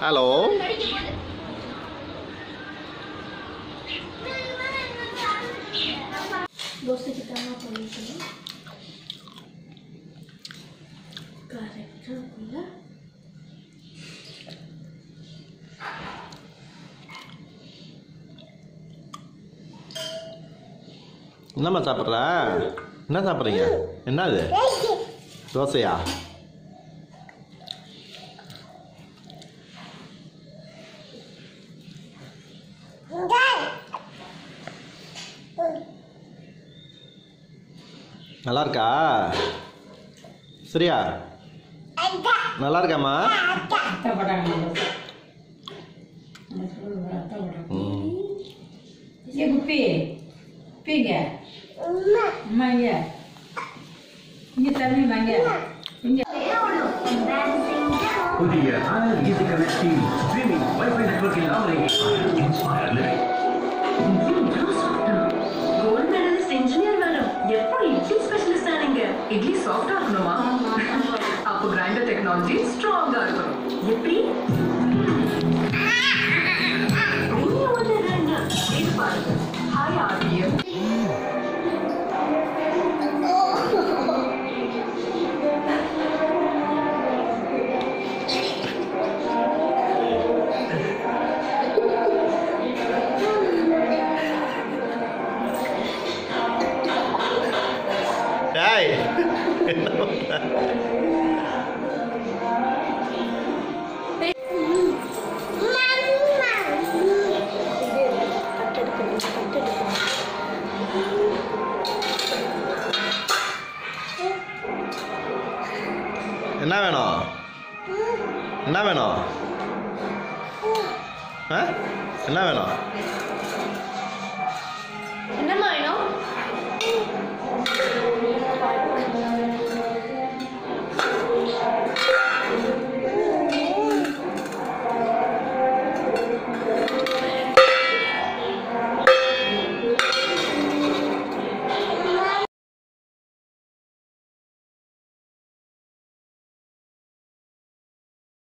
hello தோசைக்கு தானே பண்ணிக்கணும் கரெக்டாக இருக்குல்ல என்னம்மா சாப்பிட்ற என்ன சாப்பிட்றீங்க என்ன அது தோசையா நல்லா இருக்கா சரியா நல்லா இருக்காம்மா அத்தை போட்டாங்க அந்த சொல்லுங்க அத்தை போட்டாங்க ம் ஏ குப்பி குப்பிங்க அம்மா இங்க இங்க தண்ணி வாங்க இங்க புதிய ஆனல் easy connect TV streaming WiFi நெட்வொர்க்கில் online inspire living gold medallist engineer madam எப்போ இட்லி ஸ்பெஷலிஸ்ட் ஆனீங்க இட்லி சாஃப்டா இருக்கணுமா அப்போ கிரைண்டர் டெக்னாலஜி ஸ்ட்ராங்கா இருக்கணும் எப்படி நீங்க ஒண்ணு ரெண்டு இது பாருங்க ஹாய் ஆர்பிஎம் டேய் என்ன வேணும் என்ன வேணும் ஆ என்ன வேணும் என்னம்மா வேணும்